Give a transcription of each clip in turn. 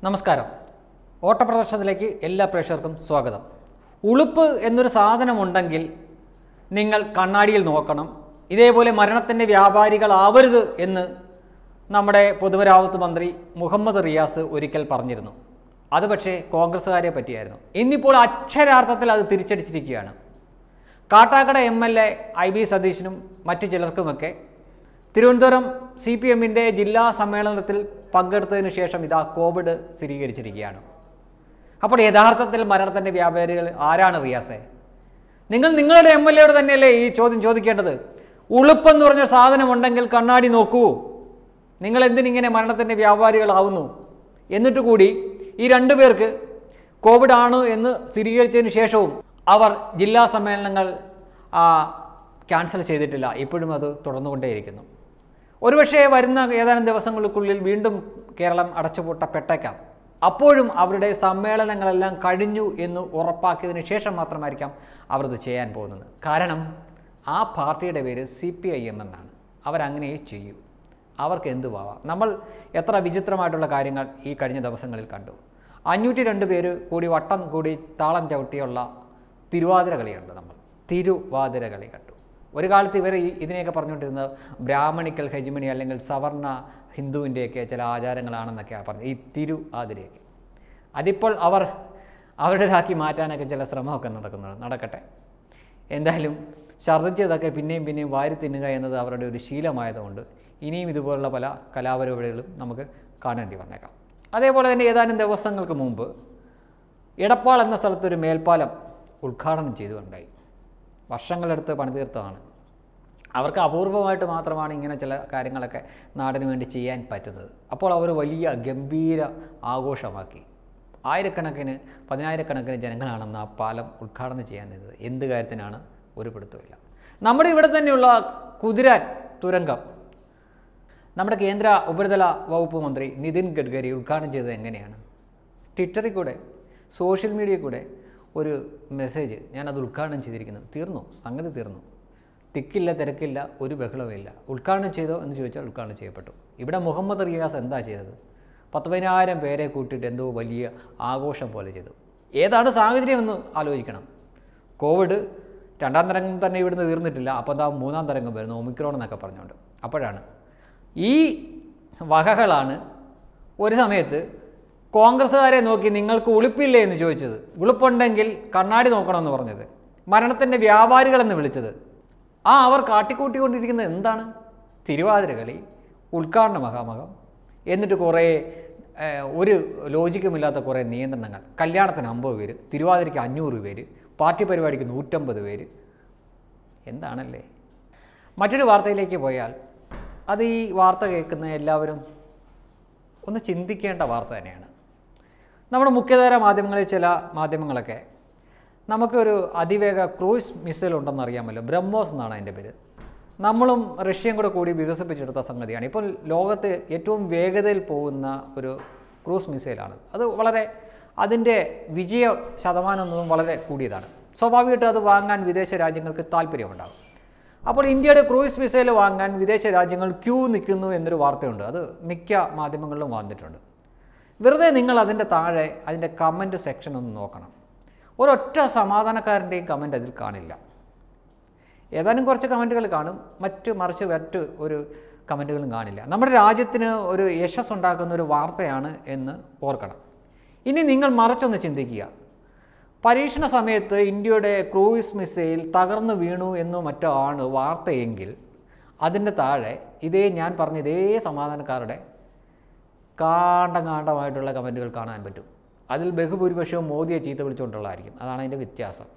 നമസ്കാരം ഓട്ടപ്രദർശനത്തിലേക്ക് എല്ലാ പ്രേക്ഷകർക്കും സ്വാഗതം ഉളുപ്പ് എന്നൊരു സാധനമുണ്ടെങ്കിൽ നിങ്ങൾ കണ്ണാടിയിൽ നോക്കണം ഇതേപോലെ മരണത്തിൻ്റെ വ്യാപാരികളാവരുത് എന്ന് നമ്മുടെ പൊതുമരാമത്ത് മന്ത്രി മുഹമ്മദ് റിയാസ് ഒരിക്കൽ പറഞ്ഞിരുന്നു അത് പക്ഷേ കോൺഗ്രസ്സുകാരെ പറ്റിയായിരുന്നു ഇന്നിപ്പോൾ അക്ഷരാർത്ഥത്തിൽ അത് തിരിച്ചടിച്ചിരിക്കുകയാണ് Kattakada M L A I B സതീശനും മറ്റു ചിലർക്കുമൊക്കെ തിരുവനന്തപുരം സി പി എമ്മിൻ്റെ ജില്ലാ സമ്മേളനത്തിൽ പങ്കെടുത്തതിന് ശേഷം ഇതാ കോവിഡ് സ്ഥിരീകരിച്ചിരിക്കുകയാണ് അപ്പോൾ യഥാർത്ഥത്തിൽ മരണത്തിൻ്റെ വ്യാപാരികൾ ആരാണ് റിയാസെ നിങ്ങൾ നിങ്ങളുടെ എം എൽ എയോട് തന്നെയല്ലേ ഈ ചോദ്യം ചോദിക്കേണ്ടത് ഉളുപ്പെന്ന് പറഞ്ഞ സാധനമുണ്ടെങ്കിൽ കണ്ണാടി നോക്കൂ നിങ്ങൾ എന്തിനിങ്ങനെ മരണത്തിൻ്റെ വ്യാപാരികളാവുന്നു എന്നിട്ട് കൂടി ഈ രണ്ടു പേർക്ക് കോവിഡ് ആണ് എന്ന് സ്ഥിരീകരിച്ചതിന് ശേഷവും അവർ ജില്ലാ സമ്മേളനങ്ങൾ ആ, ക്യാൻസൽ ചെയ്തിട്ടില്ല ഇപ്പോഴും അത് തുടർന്നുകൊണ്ടേയിരിക്കുന്നു ഒരുപക്ഷേ വരുന്ന ഏതാനും ദിവസങ്ങൾക്കുള്ളിൽ വീണ്ടും കേരളം അടച്ചുപൂട്ടപ്പെട്ടേക്കാം അപ്പോഴും അവരുടെ സമ്മേളനങ്ങളെല്ലാം കഴിഞ്ഞു എന്ന് ഉറപ്പാക്കിയതിന് ശേഷം മാത്രമായിരിക്കാം അവർ ഇത് ചെയ്യാൻ പോകുന്നത് കാരണം ആ പാർട്ടിയുടെ പേര് സി പി ഐ എം എന്നാണ് അവരങ്ങനെ ചെയ്യൂ അവർക്ക് എന്തുവാവാം നമ്മൾ എത്ര വിചിത്രമായിട്ടുള്ള കാര്യങ്ങൾ ഈ കഴിഞ്ഞ ദിവസങ്ങളിൽ കണ്ടു അഞ്ഞൂറ്റി രണ്ട് പേര് കൂടി വട്ടം കൂടി താളം ചവിട്ടിയുള്ള തിരുവാതിര കളിയുണ്ട് നമ്മൾ തിരുവാതിര കളി കണ്ടു ഒരു കാലത്ത് ഇവർ ഈ ഇതിനെയൊക്കെ പറഞ്ഞുകൊണ്ടിരുന്നത് ബ്രാഹ്മണിക്കൽ ഹെജിമണി അല്ലെങ്കിൽ സവർണ ഹിന്ദുവിൻ്റെയൊക്കെ ചില ആചാരങ്ങളാണെന്നൊക്കെയാണ് പറഞ്ഞത് ഈ തിരു ആതിരയൊക്കെ അതിപ്പോൾ അവർ അവരുടേതാക്കി മാറ്റാനൊക്കെ ചില ശ്രമമൊക്കെ നടക്കുന്നുണ്ട് നടക്കട്ടെ എന്തായാലും ഛർദ്ദിച്ചതൊക്കെ പിന്നെയും പിന്നെയും വാരി തിന്നുക എന്നത് അവരുടെ ഒരു ശീലമായതുകൊണ്ട് ഇനിയും ഇതുപോലുള്ള പല കലാപരിപാടികളും നമുക്ക് കാണേണ്ടി വന്നേക്കാം അതേപോലെ തന്നെ ഏതാനും ദിവസങ്ങൾക്ക് മുമ്പ് ഇടപ്പാൾ എന്ന സ്ഥലത്തൊരു മേൽപ്പാലം ഉദ്ഘാടനം ചെയ്തുകൊണ്ടായി വർഷങ്ങളെടുത്ത് പണിതീർത്തതാണ് അവർക്ക് അപൂർവമായിട്ട് മാത്രമാണ് ഇങ്ങനെ ചില കാര്യങ്ങളൊക്കെ നാടിന് വേണ്ടി ചെയ്യാൻ പറ്റുന്നത് അപ്പോൾ അവർ വലിയ ഗംഭീര ആഘോഷമാക്കി ആയിരക്കണക്കിന് പതിനായിരക്കണക്കിന് ജനങ്ങളാണെന്ന് ആ പാലം ഉദ്ഘാടനം ചെയ്യാൻ നിന്നത് എന്ത് കാര്യത്തിനാണ് ഒരു പിടുത്തമില്ല നമ്മുടെ ഇവിടെ തന്നെയുള്ള കുതിരാൻ തുരങ്കം നമ്മുടെ കേന്ദ്ര ഉപരിതല വകുപ്പ് മന്ത്രി നിതിൻ ഗഡ്കരി ഉദ്ഘാടനം ചെയ്തത് എങ്ങനെയാണ് ട്വിറ്ററിൽ കൂടെ സോഷ്യൽ മീഡിയയിൽ കൂടെ ഒരു മെസ്സേജ് ഞാനത് ഉദ്ഘാടനം ചെയ്തിരിക്കുന്നു തീർന്നു സംഗതി തീർന്നു തിക്കില്ല തിരക്കില്ല ഒരു ബഹളവുമില്ല ഉദ്ഘാടനം ചെയ്തോ എന്ന് ചോദിച്ചാൽ ഉദ്ഘാടനം ചെയ്യപ്പെട്ടു ഇവിടെ മുഹമ്മദ് റിയാസ് എന്താ ചെയ്തത് പത്ത് പതിനായിരം പേരെ കൂട്ടിയിട്ട് എന്തോ വലിയ ആഘോഷം പോലെ ചെയ്തു ഏതാണ് സാഹചര്യമെന്ന് ആലോചിക്കണം കോവിഡ് രണ്ടാം തരംഗം തന്നെ ഇവിടുന്ന് തീർന്നിട്ടില്ല അപ്പോൾ എന്താ മൂന്നാം തരംഗം വരുന്നു ഒമിക്രോൺ എന്നൊക്കെ പറഞ്ഞുകൊണ്ട് അപ്പോഴാണ് ഈ വകകളാണ് ഒരു സമയത്ത് കോൺഗ്രസ്സുകാരെ നോക്കി നിങ്ങൾക്ക് ഉളുപ്പില്ലേ എന്ന് ചോദിച്ചത് ഉളുപ്പുണ്ടെങ്കിൽ കണ്ണാടി നോക്കണമെന്ന് പറഞ്ഞത് മരണത്തിൻ്റെ വ്യാപാരികളെന്ന് വിളിച്ചത് ആ അവർ കാട്ടിക്കൂട്ടിക്കൊണ്ടിരിക്കുന്നത് എന്താണ് തിരുവാതിര കളി ഉദ്ഘാടന മഹാമകം എന്നിട്ട് കുറേ ഏഹ്, ഒരു ലോജിക്കുമില്ലാത്ത കുറേ നിയന്ത്രണങ്ങൾ കല്യാണത്തിന് അമ്പത് പേര് തിരുവാതിരയ്ക്ക് അഞ്ഞൂറ് പേര് പാർട്ടി പരിപാടിക്ക് നൂറ്റമ്പത് പേര് എന്താണല്ലേ മറ്റൊരു വാർത്തയിലേക്ക് പോയാൽ അത് ഈ വാർത്ത കേൾക്കുന്ന എല്ലാവരും ഒന്ന് ചിന്തിക്കേണ്ട വാർത്ത തന്നെയാണ് നമ്മുടെ മുഖ്യധാര മാധ്യമങ്ങളിൽ ചില മാധ്യമങ്ങളൊക്കെ നമുക്കൊരു അതിവേഗ ക്രൂയിസ് മിസൈൽ ഉണ്ടെന്ന് അറിയാമല്ലോ ബ്രഹ്മോസ് എന്നാണ് അതിൻ്റെ പേര് നമ്മളും റഷ്യയും കൂടെ കൂടി വികസിപ്പിച്ചെടുത്ത സംഗതിയാണ് ഇപ്പോൾ ലോകത്ത് ഏറ്റവും വേഗതയിൽ പോകുന്ന ഒരു ക്രൂസ് മിസൈലാണ് അത് വളരെ അതിൻ്റെ വിജയ ശതമാനം എന്നതും വളരെ കൂടിയതാണ് സ്വാഭാവികമായിട്ടും അത് വാങ്ങാൻ വിദേശ രാജ്യങ്ങൾക്ക് താല്പര്യമുണ്ടാകും അപ്പോൾ ഇന്ത്യയുടെ ക്രൂയിസ് മിസൈൽ വാങ്ങാൻ വിദേശ രാജ്യങ്ങൾ ക്യൂ നിൽക്കുന്നു എന്നൊരു വാർത്തയുണ്ട് അത് മിക്ക മാധ്യമങ്ങളിലും വന്നിട്ടുണ്ട് വെറുതെ നിങ്ങൾ അതിൻ്റെ താഴെ അതിൻ്റെ കമൻറ്റ് സെക്ഷൻ ഒന്ന് നോക്കണം ഒരൊറ്റ സമാധാനക്കാരൻ്റെയും കമൻറ്റ് അതിൽ കാണില്ല ഏതാനും കുറച്ച് കമൻറ്റുകൾ കാണും മറ്റ് മറിച്ച് മറ്റ് ഒരു കമൻറ്റുകളും കാണില്ല നമ്മുടെ രാജ്യത്തിന് ഒരു യശസ് ഉണ്ടാക്കുന്ന ഒരു വാർത്തയാണ് എന്ന് ഓർക്കണം ഇനി നിങ്ങൾ മറിച്ചൊന്ന് ചിന്തിക്കുക പരീക്ഷണ സമയത്ത് ഇന്ത്യയുടെ ക്രൂയിസ് മിസൈൽ തകർന്നു വീണു എന്നോ മറ്റോ ആണ് വാർത്തയെങ്കിൽ അതിൻ്റെ താഴെ ഇതേ ഞാൻ പറഞ്ഞ ഇതേ സമാധാനക്കാരുടെ കാണ്ടം കാണ്ടമായിട്ടുള്ള കമൻറ്റുകൾ കാണാൻ പറ്റും അതിൽ ബഹുഭൂരിപക്ഷവും മോദിയെ ചീത്ത വിളിച്ചുകൊണ്ടുള്ളതായിരിക്കും അതാണ് അതിൻ്റെ വ്യത്യാസം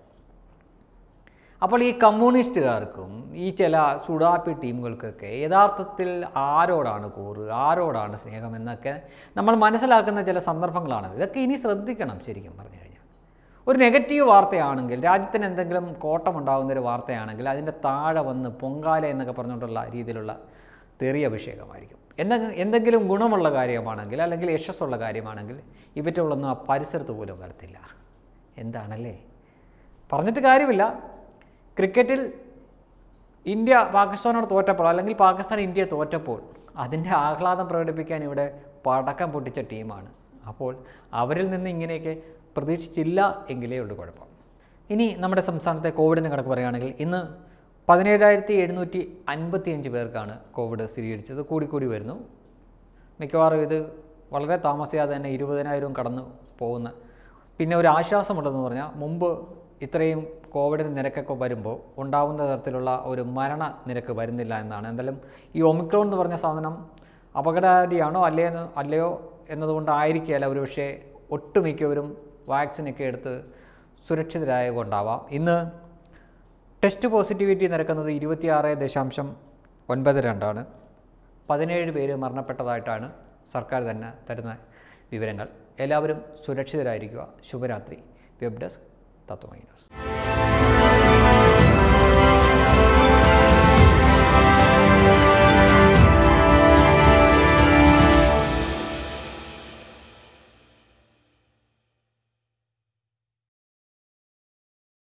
അപ്പോൾ ഈ കമ്മ്യൂണിസ്റ്റുകാർക്കും ഈ ചില സുഡാപ്പി ടീമുകൾക്കൊക്കെ യഥാർത്ഥത്തിൽ ആരോടാണ് കൂറ് ആരോടാണ് സ്നേഹം എന്നൊക്കെ നമ്മൾ മനസ്സിലാക്കുന്ന ചില സന്ദർഭങ്ങളാണ് ഇതൊക്കെ ഇനി ശ്രദ്ധിക്കണം ശരിക്കും പറഞ്ഞു കഴിഞ്ഞാൽ ഒരു നെഗറ്റീവ് വാർത്തയാണെങ്കിൽ രാജ്യത്തിന് എന്തെങ്കിലും കോട്ടമുണ്ടാകുന്ന ഒരു വാർത്തയാണെങ്കിൽ അതിൻ്റെ താഴെ വന്ന് പൊങ്കാല എന്നൊക്കെ പറഞ്ഞുകൊണ്ടുള്ള രീതിയിലുള്ള തെറിയ അഭിഷേകമായിരിക്കും എന്തെങ്കിലും എന്തെങ്കിലും ഗുണമുള്ള കാര്യമാണെങ്കിൽ അല്ലെങ്കിൽ യശസ്സുള്ള കാര്യമാണെങ്കിൽ ഇവറ്റകളൊന്നും ആ പരിസരത്ത് പോലും വരത്തില്ല എന്താണല്ലേ പറഞ്ഞിട്ട് കാര്യമില്ല ക്രിക്കറ്റിൽ ഇന്ത്യ പാകിസ്ഥാനോട് തോറ്റപ്പോൾ അല്ലെങ്കിൽ പാകിസ്ഥാൻ ഇന്ത്യയെ തോറ്റപ്പോൾ അതിൻ്റെ ആഹ്ലാദം പ്രകടിപ്പിക്കാൻ ഇവിടെ പടക്കം പൊട്ടിച്ച ടീമാണ് അപ്പോൾ അവരിൽ നിന്ന് ഇങ്ങനെയൊക്കെ പ്രതീക്ഷിച്ചില്ല എങ്കിലേ ഉള്ളൂ കുഴപ്പം ഇനി നമ്മുടെ സംസ്ഥാനത്തെ കോവിഡിൻ്റെ കണക്ക് പറയുകയാണെങ്കിൽ ഇന്ന് പതിനേഴായിരത്തി എഴുന്നൂറ്റി അൻപത്തിയഞ്ച് പേർക്കാണ് കോവിഡ് സ്ഥിരീകരിച്ചത് കൂടിക്കൂടി വരുന്നു മിക്കവാറും ഇത് വളരെ താമസിയാതെ തന്നെ ഇരുപതിനായിരവും കടന്നു പോകുന്ന പിന്നെ ഒരു ആശ്വാസമുണ്ടെന്ന് പറഞ്ഞാൽ മുമ്പ് ഇത്രയും കോവിഡിന് നിരക്കൊക്കെ വരുമ്പോൾ ഉണ്ടാവുന്ന തരത്തിലുള്ള ഒരു മരണ നിരക്ക് വരുന്നില്ല എന്നാണ് എന്തായാലും ഈ ഒമിക്രോൺ എന്ന് പറഞ്ഞ സാധനം അപകടകാരിയാണോ അല്ലയോ അല്ലയോ എന്നതുകൊണ്ടായിരിക്കുകയല്ല ഒരു പക്ഷേ ഒട്ടുമിക്കവരും വാക്സിനൊക്കെ എടുത്ത് സുരക്ഷിതരായ കൊണ്ടാവാം ഇന്ന് ടെസ്റ്റ് പോസിറ്റിവിറ്റി നിരക്കുന്നത് ഇരുപത്തിയാറ് ദശാംശം ഒൻപത് രണ്ടാണ് പതിനേഴ് പേര് മരണപ്പെട്ടതായിട്ടാണ് സർക്കാർ തന്നെ തരുന്ന വിവരങ്ങൾ എല്ലാവരും സുരക്ഷിതരായിരിക്കുക ശുഭരാത്രി വെബ് ഡെസ്ക് തത്വമൈ ന്യൂസ്